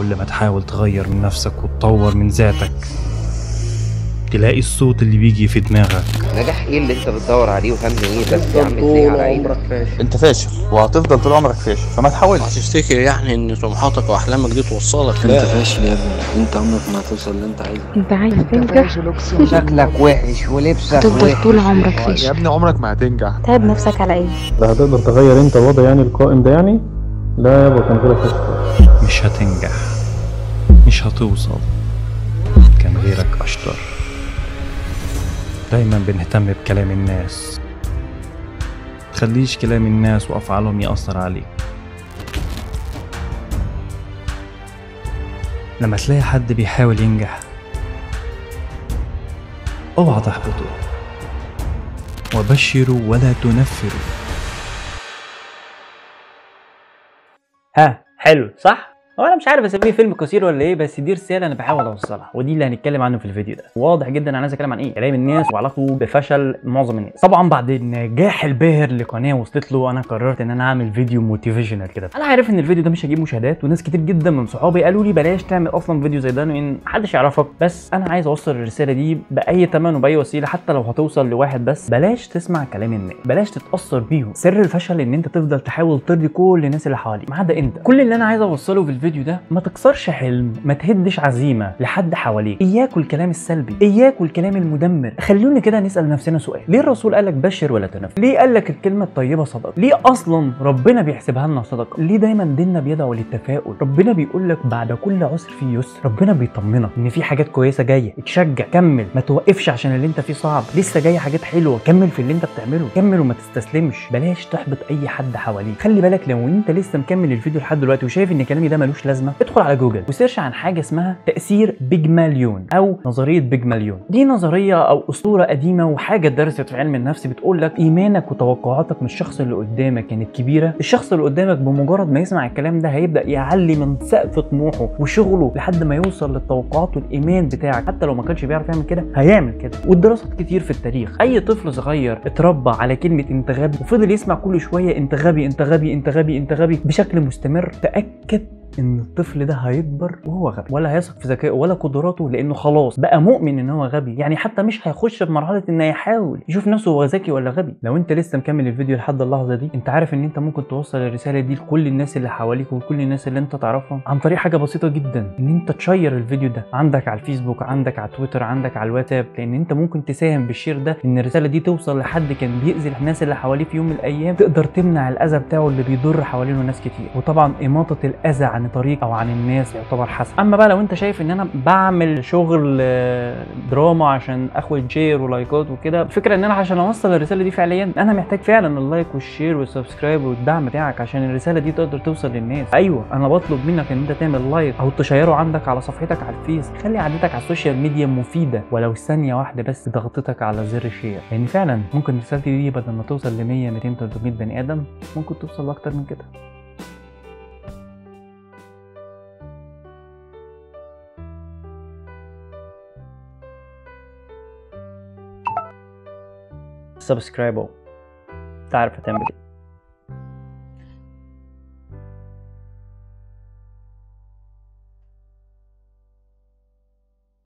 كل ما تحاول تغير من نفسك وتطور من ذاتك تلاقي الصوت اللي بيجي في دماغك نجاح ايه اللي انت بتدور عليه وهم ايه بس يا تفضل عم ازاي طول على عينك عمرك فاشل انت فاشل وهتفضل طول عمرك فاشل فما تحاولش هتفتكر يعني ان طموحاتك واحلامك دي توصلك انت لا فاشل يا ابني انت عمرك ما هتوصل اللي انت عايزه انت عايز تنجح شكلك وحش ولبسك هتفضل وحش طول عمرك يا فاشل ابني عمرك ما هتنجح تعب نفسك على ايه لا هتقدر تغير انت الوضع يعني القائم ده يعني لا يابا كان غيرك اشطر مش هتنجح مش هتوصل كان غيرك أشطر دايما بنهتم بكلام الناس تخليش كلام الناس وأفعالهم يأثر عليك لما تلاقي حد بيحاول ينجح اوعى تحبطه وبشروا ولا تنفروا ها حلو صح هو انا مش عارف اسميه فيلم قصير ولا ايه بس دي رساله انا بحاول اوصلها ودي اللي هنتكلم عنه في الفيديو ده واضح جدا انا عايز اتكلم عن ايه كلام الناس وعلاقته بفشل معظم الناس طبعا بعد النجاح الباهر لقناه وصلت له انا قررت ان انا اعمل فيديو موتيفيشنال كده انا عارف ان الفيديو ده مش هيجيب مشاهدات وناس كتير جدا من صحابي قالوا لي بلاش تعمل اصلا فيديو زي ده لان محدش يعرفك بس انا عايز اوصل الرساله دي باي ثمن وباي وسيله حتى لو هتوصل لواحد بس بلاش تسمع كلام الناس بلاش تتاثر بيهم سر الفشل ان انت تفضل تحاول ترضي كل الناس اللي حواليك ما عدا انت كل اللي انا عايز اوصله في الفيديو ده ما تكسرش حلم ما تهدش عزيمه لحد حواليك اياك والكلام السلبي اياك والكلام المدمر خلونا كده نسال نفسنا سؤال ليه الرسول قال لك بشر ولا تنفر ليه قال لك الكلمه الطيبه صدقه ليه اصلا ربنا بيحسبها لنا صدقه ليه دايما ديننا بيدعو للتفاؤل ربنا بيقول لك بعد كل عسر في يسر ربنا بيطمنك ان في حاجات كويسه جايه اتشجع كمل ما توقفش عشان اللي انت فيه صعب لسه جايه حاجات حلوه كمل في اللي انت بتعمله كمل وما تستسلمش بلاش تحبط اي حد حواليك خلي بالك لو انت لسه مكمل الفيديو لحد دلوقتي وشايف ان كلامي ده ملوش لازمه ادخل على جوجل وسيرش عن حاجه اسمها تاثير بيجماليون او نظريه بيجماليون دي نظريه او اسطوره قديمه وحاجه اتدرست في علم النفس بتقول لك ايمانك وتوقعاتك من الشخص اللي قدامك كانت كبيره الشخص اللي قدامك بمجرد ما يسمع الكلام ده هيبدا يعلي من سقف طموحه وشغله لحد ما يوصل للتوقعات والايمان بتاعك حتى لو ما كانش بيعرف يعمل كده هيعمل كده والدراسات كتير في التاريخ اي طفل صغير اتربى على كلمه انت غبي وفضل يسمع كل شويه انت غبي انت غبي انت غبي انت غبي بشكل مستمر تاكد ان الطفل ده هيكبر وهو غبي ولا هيثق في ذكائه ولا قدراته لانه خلاص بقى مؤمن ان هو غبي يعني حتى مش هيخش في مرحله انه يحاول يشوف نفسه هو ذكي ولا غبي لو انت لسه مكمل الفيديو لحد اللحظه دي انت عارف ان انت ممكن توصل الرساله دي لكل الناس اللي حواليك وكل الناس اللي انت تعرفهم عن طريق حاجه بسيطه جدا ان انت تشير الفيديو ده عندك على الفيسبوك عندك على تويتر عندك على الواتساب لان انت ممكن تساهم بالشير ده ان الرساله دي توصل لحد كان بيأذي الناس اللي حواليه في يوم من الايام تقدر تمنع الاذى بتاعه اللي بيضر حوالينه ناس كتير وطبعا اماطه الاذى عن طريق او عن الناس يعتبر حسن اما بقى لو انت شايف ان انا بعمل شغل آه، دراما عشان اخد شير ولايكات وكده الفكره ان انا عشان اوصل الرساله دي فعليا انا محتاج فعلا اللايك والشير والسبسكرايب والدعم بتاعك عشان الرساله دي تقدر توصل للناس ايوه انا بطلب منك ان انت تعمل لايك او تشيره عندك على صفحتك على الفيس خلي عادتك على السوشيال ميديا مفيده ولو ثانيه واحده بس ضغطتك على زر شير لان فعلا ممكن رسالتي دي بدل ما توصل ل 100 200 300 بني ادم ممكن توصل لاكتر من كده سبسكرايب تعرف هتعمل ايه